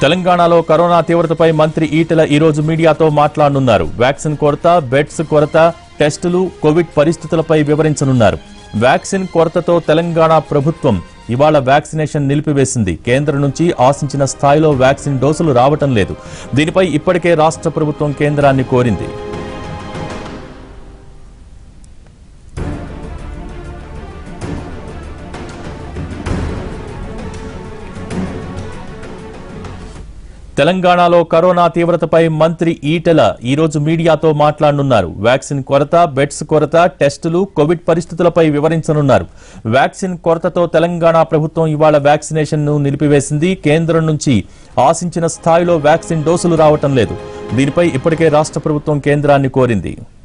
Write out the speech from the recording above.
తెలంగాణలో కరోనా తీవ్రతపై మంత్రి ఈటెల ఈ రోజు మీడియాతో మాట్లాడనున్నారు వ్యాక్సిన్ కొరత బెడ్స్ కొరత టెస్టులు కోవిడ్ పరిస్థితులపై వివరించనున్నారు వ్యాక్సిన్ కొరతతో తెలంగాణ ప్రభుత్వం ఇవాళ వ్యాక్సినేషన్ నిలిపివేసింది కేంద్రం నుంచి ఆశించిన స్థాయిలో వ్యాక్సిన్ డోసులు రావటం లేదు దీనిపై ఇప్పటికే రాష్ట్ర ప్రభుత్వం కేంద్రాన్ని కోరింది తెలంగాణలో కరోనా తీవ్రతపై మంత్రి ఈటెల ఈ రోజు మీడియాతో మాట్లాడనున్నారు వ్యాక్సిన్ కొరత బెడ్స్ కొరత టెస్టులు కోవిడ్ పరిస్థితులపై వివరించనున్నారు వ్యాక్సిన్ కొరతతో తెలంగాణ ప్రభుత్వం ఇవాళ వ్యాక్సినేషన్ ను నిలిపివేసింది కేంద్రం నుంచి ఆశించిన స్థాయిలో వ్యాక్సిన్ డోసులు రావటం లేదు దీనిపై ఇప్పటికే రాష్ట్ర ప్రభుత్వం కేంద్రాన్ని కోరింది